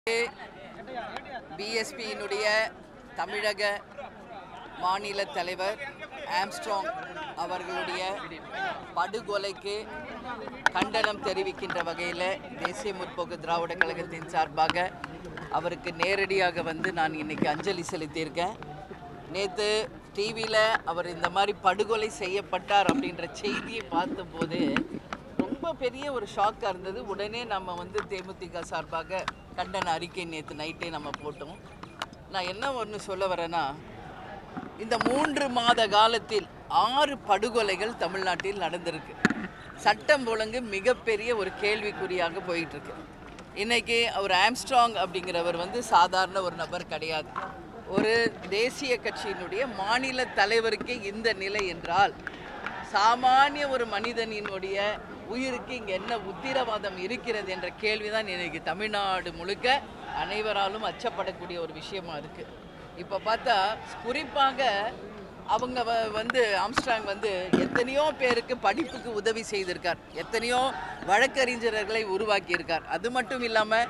பிஎஸ்பியினுடைய தமிழக மாநில தலைவர் ஆம்ஸ்ட்ராங் அவர்களுடைய படுகொலைக்கு கண்டனம் தெரிவிக்கின்ற வகையில் தேசிய முற்போக்கு திராவிட கழகத்தின் சார்பாக அவருக்கு நேரடியாக வந்து நான் இன்னைக்கு அஞ்சலி செலுத்தியிருக்கேன் நேற்று டிவியில் அவர் இந்த மாதிரி படுகொலை செய்யப்பட்டார் அப்படின்ற செய்தியை பார்த்தபோது ரொம்ப பெரிய ஒரு ஷாக்காக இருந்தது உடனே நம்ம வந்து தேமுதிக சார்பாக கண்டன அறிக்கை நேற்று நைட்டே நம்ம போட்டோம் நான் என்ன ஒன்று சொல்ல வரேன்னா இந்த மூன்று மாத காலத்தில் ஆறு படுகொலைகள் தமிழ்நாட்டில் நடந்திருக்கு சட்டம் ஒழுங்கு மிகப்பெரிய ஒரு கேள்விக்குறியாக போயிட்டு இருக்கு இன்னைக்கு அவர் ஆம்ஸ்ட்ராங் அப்படிங்கிறவர் வந்து சாதாரண ஒரு நபர் கிடையாது ஒரு தேசிய கட்சியினுடைய மாநில தலைவருக்கே இந்த நிலை என்றால் சாமானிய ஒரு மனிதனினுடைய உயிருக்கு இங்கே என்ன உத்திரவாதம் இருக்கிறது என்ற கேள்விதான் இன்னைக்கு தமிழ்நாடு முழுக்க அனைவராலும் அச்சப்படக்கூடிய ஒரு விஷயமா இருக்கு இப்போ பார்த்தா குறிப்பாக அவங்க வ- வந்து ஆம்ஸ்ட்ராங் வந்து எத்தனையோ பேருக்கு படிப்புக்கு உதவி செய்திருக்கார் எத்தனையோ வழக்கறிஞர்களை உருவாக்கியிருக்கார் அது மட்டும் இல்லாமல்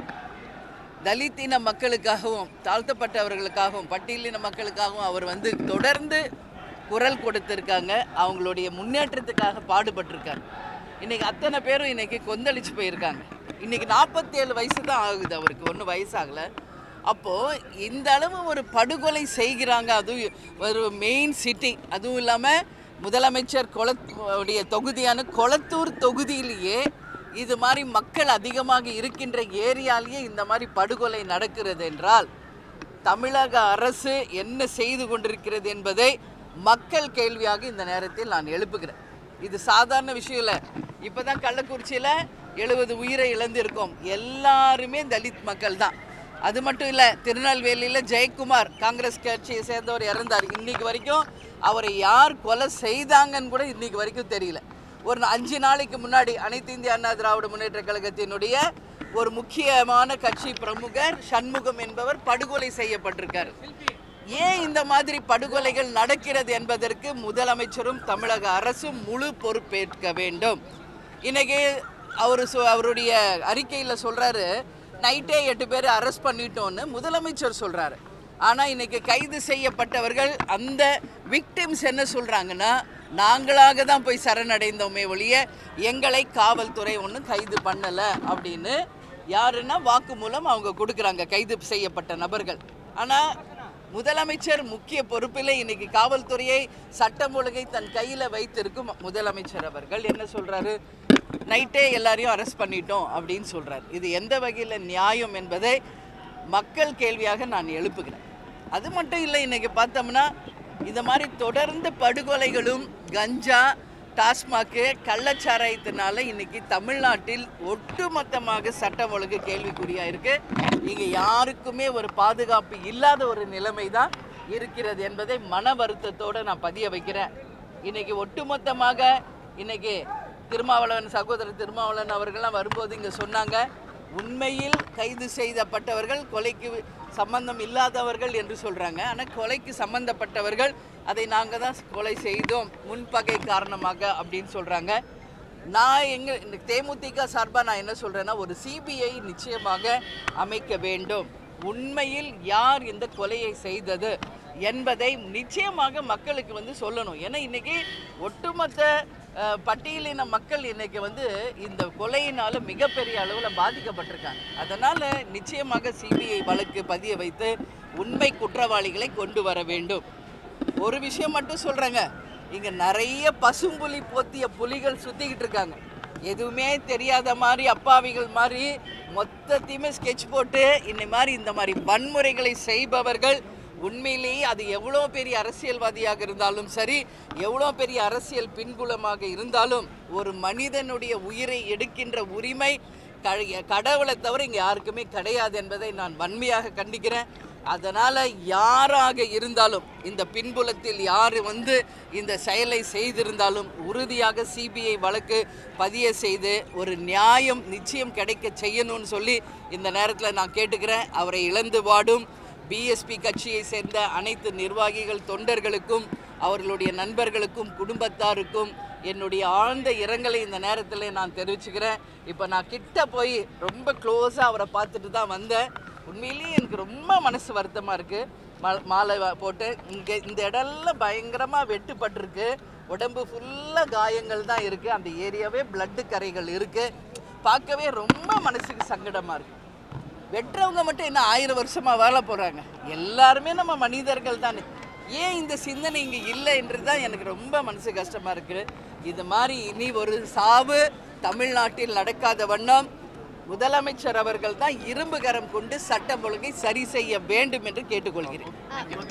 தலித்தின மக்களுக்காகவும் தாழ்த்தப்பட்டவர்களுக்காகவும் பட்டியலின மக்களுக்காகவும் அவர் வந்து தொடர்ந்து குரல் கொடுத்திருக்காங்க அவங்களுடைய முன்னேற்றத்துக்காக பாடுபட்டிருக்காங்க இன்னைக்கு அத்தனை பேரும் இன்னைக்கு கொந்தளிச்சு போயிருக்காங்க இன்னைக்கு நாற்பத்தேழு வயசு தான் ஆகுது அவருக்கு ஒன்றும் வயசாகல அப்போது இந்த அளவு ஒரு படுகொலை செய்கிறாங்க அதுவும் ஒரு மெயின் சிட்டி அதுவும் இல்லாமல் முதலமைச்சர் கொள உடைய தொகுதியான கொளத்தூர் தொகுதியிலேயே இது மாதிரி மக்கள் அதிகமாக இருக்கின்ற ஏரியாலேயே இந்த மாதிரி படுகொலை நடக்கிறது என்றால் தமிழக அரசு என்ன செய்து கொண்டிருக்கிறது என்பதை மக்கள் கேள்வியாக இந்த நேரத்தில் நான் எழுப்புகிறேன் இது சாதாரண விஷயம் இல்லை இப்போ தான் கள்ளக்குறிச்சியில் எழுபது உயிரை இழந்திருக்கோம் எல்லாருமே தலித் மக்கள் தான் அது மட்டும் இல்லை திருநெல்வேலியில் ஜெயக்குமார் காங்கிரஸ் கட்சியை சேர்ந்தவர் இறந்தார் இன்னைக்கு வரைக்கும் அவரை யார் கொலை செய்தாங்கன்னு கூட இன்னைக்கு வரைக்கும் தெரியல ஒரு அஞ்சு நாளைக்கு முன்னாடி அனைத்து இந்திய அண்ணா திராவிட முன்னேற்ற கழகத்தினுடைய ஒரு முக்கியமான கட்சி பிரமுகர் சண்முகம் என்பவர் படுகொலை செய்யப்பட்டிருக்கார் ஏன் இந்த மாதிரி படுகொலைகள் நடக்கிறது என்பதற்கு முதலமைச்சரும் தமிழக அரசும் முழு பொறுப்பேற்க வேண்டும் இன்னைக்கு அவர் அவருடைய அறிக்கையில் சொல்றாரு நைட்டே எட்டு பேர் அரெஸ்ட் பண்ணிட்டோன்னு முதலமைச்சர் சொல்றாரு ஆனா இன்னைக்கு கைது செய்யப்பட்டவர்கள் அந்த விக்டிம்ஸ் என்ன சொல்றாங்கன்னா நாங்களாக தான் போய் சரணடைந்தோமே ஒழிய எங்களை காவல்துறை ஒன்றும் கைது பண்ணலை அப்படின்னு யாருன்னா வாக்குமூலம் அவங்க கொடுக்குறாங்க கைது செய்யப்பட்ட நபர்கள் ஆனால் முதலமைச்சர் முக்கிய பொறுப்பில் இன்னைக்கு காவல்துறையை சட்டம் ஒழுங்கை தன் கையில் வைத்திருக்கும் முதலமைச்சர் அவர்கள் என்ன சொல்றாரு நைட்டே எல்லாரையும் அரெஸ்ட் பண்ணிட்டோம் அப்படின்னு சொல்றாரு இது எந்த வகையில் நியாயம் என்பதை மக்கள் கேள்வியாக நான் எழுப்புகிறேன் அது மட்டும் இல்லை இன்னைக்கு பார்த்தோம்னா இந்த மாதிரி தொடர்ந்து படுகொலைகளும் கஞ்சா டாஸ்மாக்கு கள்ளச்சாராயத்தினால இன்னைக்கு தமிழ்நாட்டில் ஒட்டுமொத்தமாக சட்டம் ஒழுங்கு கேள்விக்குறியா இருக்கு இங்க யாருக்குமே ஒரு பாதுகாப்பு இல்லாத ஒரு நிலைமை தான் இருக்கிறது என்பதை மன வருத்தத்தோட நான் பதிய வைக்கிறேன் இன்னைக்கு ஒட்டுமொத்தமாக இன்னைக்கு திருமாவளவன் சகோதரர் திருமாவளவன் அவர்கள்லாம் வரும்போது இங்கே சொன்னாங்க உண்மையில் கைது செய்யப்பட்டவர்கள் கொலைக்கு சம்பந்தம் இல்லாதவர்கள் என்று சொல்கிறாங்க ஆனால் கொலைக்கு சம்பந்தப்பட்டவர்கள் அதை நாங்கள் தான் கொலை செய்தோம் முன்பகை காரணமாக அப்படின்னு சொல்கிறாங்க நான் எங்க இந்த தேமுதிக சார்பாக நான் என்ன சொல்கிறேன்னா ஒரு சிபிஐ நிச்சயமாக அமைக்க வேண்டும் உண்மையில் யார் இந்த கொலையை செய்தது என்பதை நிச்சயமாக மக்களுக்கு வந்து சொல்லணும் ஏன்னா இன்னைக்கு ஒட்டுமொத்த அஹ், பட்டியலின மக்கள் இன்னைக்கு வந்து இந்த கொலையினால மிகப்பெரிய அளவில் பாதிக்கப்பட்டிருக்காங்க அதனால நிச்சயமாக சிபிஐ வழக்கு பதிய வைத்து உண்மை குற்றவாளிகளை கொண்டு வர வேண்டும் ஒரு விஷயம் மட்டும் சொல்றேங்க இங்க நிறைய பசும்புலி போத்திய புலிகள் சுத்திக்கிட்டு இருக்காங்க எதுவுமே தெரியாத மாதிரி அப்பாவிகள் மாதிரி மொத்தத்தையுமே ஸ்கெட்ச் போட்டு இந்த மாதிரி இந்த மாதிரி வன்முறைகளை செய்பவர்கள் உண்மையிலேயே அது எவ்வளோ பெரிய அரசியல்வாதியாக இருந்தாலும் சரி எவ்வளோ பெரிய அரசியல் பின்புலமாக இருந்தாலும் ஒரு மனிதனுடைய உயிரை எடுக்கின்ற உரிமை க- கடவுளை தவிர இங்கே யாருக்குமே கிடையாது என்பதை நான் வன்மையாக கண்டிக்கிறேன் அதனால் யாராக இருந்தாலும் இந்த பின்புலத்தில் யார் வந்து இந்த செயலை செய்திருந்தாலும் உறுதியாக சிபிஐ வழக்கு பதிய செய்து ஒரு நியாயம் நிச்சயம் கிடைக்க செய்யணும்னு சொல்லி இந்த நேரத்தில் நான் கேட்டுக்கிறேன் அவரை இழந்து வாடும் பிஎஸ்பி கட்சியை சேர்ந்த அனைத்து நிர்வாகிகள் தொண்டர்களுக்கும் அவர்களுடைய நண்பர்களுக்கும் குடும்பத்தாருக்கும் என்னுடைய ஆழ்ந்த இரங்கலை இந்த நேரத்தில் நான் தெரிவிச்சுக்கிறேன் இப்போ நான் கிட்ட போய் ரொம்ப க்ளோஸாக அவரை பார்த்துட்டு தான் வந்தேன் உண்மையிலேயே எனக்கு ரொம்ப மனசு வருத்தமாக இருக்குது மா மாலை வா- போட்டு இங்கே இந்த இடம்லாம் பயங்கரமாக வெட்டுப்பட்டிருக்கு உடம்பு ஃபுல்லாக காயங்கள் தான் இருக்குது அந்த ஏரியாவே பிளட்டு கரைகள் இருக்குது பார்க்கவே ரொம்ப மனசுக்கு சங்கடமாக இருக்குது வெட்டுறவங்க மட்டும் என்ன ஆயிரம் வருஷமா வாழ போறாங்க எல்லாருமே நம்ம மனிதர்கள் தானே ஏன் இந்த சிந்தனை இங்க இல்லை என்று தான் எனக்கு ரொம்ப மனசு கஷ்டமா இருக்கு இது மாதிரி இனி ஒரு சாவு தமிழ்நாட்டில் நடக்காத வண்ணம் முதலமைச்சர் அவர்கள் தான் இரும்பு கரம் கொண்டு சட்டம் ஒழுங்கை சரி செய்ய வேண்டும் என்று கேட்டுக்கொள்கிறேன்